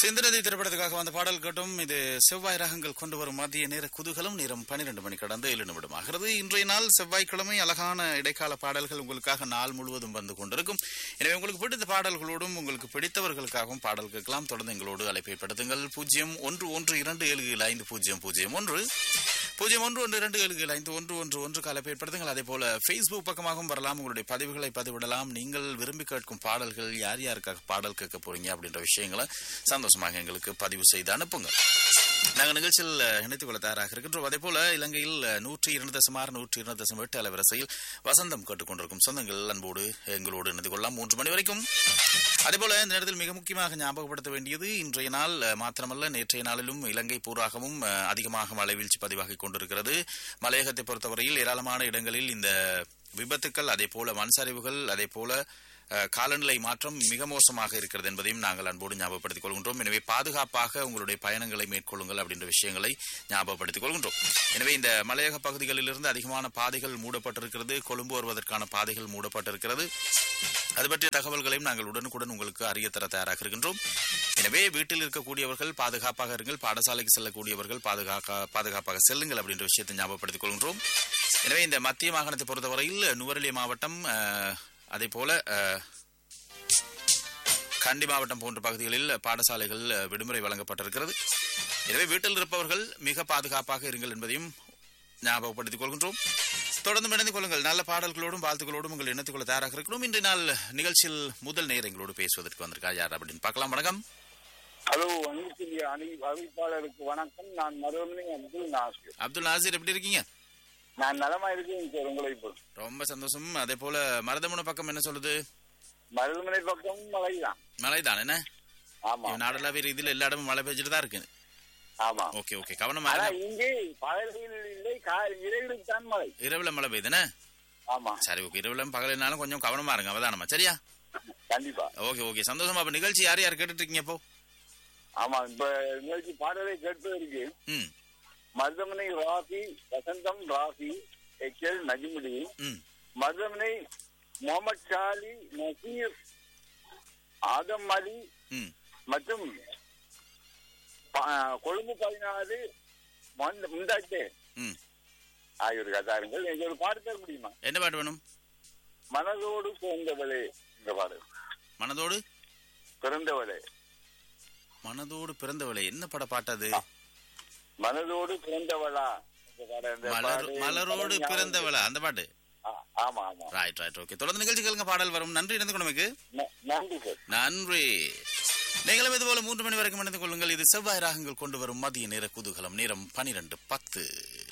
சிந்தனதி திரைப்படத்துக்காக வந்த பாடல் கேட்டும் இது செவ்வாய் ராகங்கள் கொண்டு வரும் மதிய நேர குதூகலம் நேரம் பன்னிரண்டு மணி கடந்து ஏழு நிமிடம் ஆகிறது இன்றைய நாள் செவ்வாய்க்கிழமை அழகான இடைக்கால பாடல்கள் உங்களுக்காக நாள் முழுவதும் வந்து கொண்டிருக்கும் எனவே உங்களுக்கு பிடித்த பாடல்களோடும் உங்களுக்கு பிடித்தவர்களுக்காகவும் பாடல் கேட்கலாம் தொடர்ந்து எங்களோடு அழைப்பை படுத்துங்கள் பூஜ்ஜியம் ஒன்று ஒன்று இரண்டு ஏழு ஏழு ஐந்து பூஜ்ஜியம் பூஜ்ஜியம் ஒன்று பூஜ்ஜியம் ஒன்று ஒன்று இரண்டு ஏழு ஏழு ஐந்து ஒன்று ஒன்று ஒன்று அழைப்பை படுத்துங்கள் அதே போல ஃபேஸ்புக் பக்கமாகவும் வரலாம் உங்களுடைய பதிவுகளை பதிவிடலாம் நீங்கள் விரும்பி கேட்கும் பாடல்கள் யார் யாருக்காக பாடல் கேட்க போறீங்க அப்படின்ற விஷயங்களை சந்தோஷமாக எங்களுக்கு பதிவு செய்து அனுப்புங்க நாங்கள் நிகழ்ச்சியில் அஹ், இணைத்துக் கொள்ள தயாராக இருக்கின்றோம் அதே போல இலங்கையில் அஹ், நூற்றி இரண்டு தசம் ஆறு நூற்றி இரண்டு தசம் எட்டு அலைவரிசையில் வசந்தம் கேட்டுக்கொண்டிருக்கும் சொந்தங்கள் அன்போடு எங்களோடு இணைந்து கொள்ளலாம் மூன்று மணி வரைக்கும் அதே போல இந்த நேரத்தில் மிக முக்கியமாக ஞாபகப்படுத்த வேண்டியது இன்றைய நாள் அஹ், மாத்திரமல்ல நேற்றைய நாளிலும் இலங்கை பூராகவும் அஹ், அதிகமாக மழை வீழ்ச்சி பதிவாகிக் கொண்டிருக்கிறது மலையகத்தை பொறுத்தவரையில் ஏராளமான இடங்களில் இந்த விபத்துக்கள் அதே போல மண் சரிவுகள் அதே போல அஹ், காலநிலை மாற்றம் மிக மோசமாக இருக்கிறது என்பதையும் நாங்கள் அன்போடு ஞாபகப்படுத்திக் கொள்கின்றோம் எனவே பாதுகாப்பாக உங்களுடைய பயணங்களை மேற்கொள்ளுங்கள் அப்படின்ற விஷயங்களை ஞாபகப்படுத்திக் கொள்கின்றோம் எனவே இந்த மலையக பகுதிகளிலிருந்து அதிகமான பாதைகள் மூடப்பட்டிருக்கிறது கொழும்பு வருவதற்கான பாதைகள் மூடப்பட்டிருக்கிறது அது பற்றிய தகவல்களையும் நாங்கள் உடனுக்குடன் உங்களுக்கு அறிய தர தயாராக இருக்கின்றோம் எனவே வீட்டில் இருக்கக்கூடியவர்கள் பாதுகாப்பாக இருங்கள் பாடசாலைக்கு செல்லக்கூடியவர்கள் பாதுகாக்க பாதுகாப்பாக செல்லுங்கள் அப்படின்ற விஷயத்தை ஞாபகப்படுத்திக் கொள்கின்றோம் எனவே இந்த மத்திய மாகாணத்தை பொறுத்தவரையில் நுவரெலியா மாவட்டம் அஹ், அதே போல அஹ், கண்டி மாவட்டம் போன்ற பகுதிகளில் பாடசாலைகள் அஹ், விடுமுறை வழங்கப்பட்டிருக்கிறது எனவே வீட்டில் இருப்பவர்கள் மிக பாதுகாப்பாக இருங்கள் என்பதையும் ஞாபகப்படுத்திக் கொள்கின்றோம் தொடர்ந்து இணைந்து கொள்ளுங்கள் நல்ல பாடல்களோடும் வாழ்த்துக்களோடும் உங்கள் இணைத்துக் கொள்ள தயாராக இருக்கிறோம் இன்றைய நாள் நிகழ்ச்சியில் முதல் நேரம் எங்களோடு பேசுவதற்கு வந்திருக்கா யார் அப்படின்னு பார்க்கலாம் வணக்கம் ஹலோ அனைத்து அணி அறிவிப்பாளருக்கு வணக்கம் நான் மருதமணி அப்துல் நாசிர் அப்துல் நாசீர் எப்படி இருக்கீங்க நான் நலமா இருக்கேன் சார் உங்களை இப்போ ரொம்ப சந்தோஷம் அதே போல மருதமுன பக்கம் என்ன சொல்லுது மருதமனை பக்கம் மழைதான் மழைதான் என்ன ஆமா நாடளாவே இதுல எல்லா இடமும் மழை பெஞ்சிட்டு தான் இருக்கு ஆமா ஓகே ஓகே கவனமா ஆனா இருங்க. இங்கே பகலில் இல்லை கா- இரவில் தான் மழை இரவுல மழை பெய்யுதுன்னு ஆமா சரி ஓகே இரவுல பகலினாலும் கொஞ்சம் கவனமா இருங்க அவதானமா சரியா கண்டிப்பா ஓகே ஓகே சந்தோஷமா அப்ப நிகழ்ச்சி யார் யார் கேட்டுட்டு இருக்கீங்க இப்போ ஆமா இப்ப நிகழ்ச்சி பாடலை கேட்பதற்கு ம் மருதமனை ராஃபி வசந்தம் ராஃபி எச் எல் நஜிமுடி ம் மருதமனை முகமது ஷாலி நசீர் ஆதம் அலி ம் மற்றும் ப- கொழும்பு பதினாறு முந்தாட்டே ம் ஆகியோர் கதாருங்கள் எங்க ஒரு பாட்டு தர முடியுமா என்ன பாட்டு வேணும் மனதோடு பிறந்தவளே இந்த பாடு மனதோடு பிறந்தவளே மனதோடு பிறந்தவளை என்ன பட பாட்டு அது மனதோடு பிறந்தவளா இந்த பாடு இந்த மலர் பாடு மலரோடு ஞாபகம் பிறந்தவளா அந்த பாட்டு ஆ- ஆமா ஆமா ரைட் ரைட் ஓகே தொடர்ந்து நிகழ்ச்சி கேளுங்க பாடல் வரும் நன்றி இணைந்து கொண்டமைக்கு ந- நன்றி சார் நன்றி நீங்களும் இதுபோல மூன்று மணி வரைக்கும் இணைந்து கொள்ளுங்கள் இது செவ்வாய் ராகங்கள் கொண்டு வரும் மதிய நேர குதூகலம் நேரம் பனிரெண்டு பத்து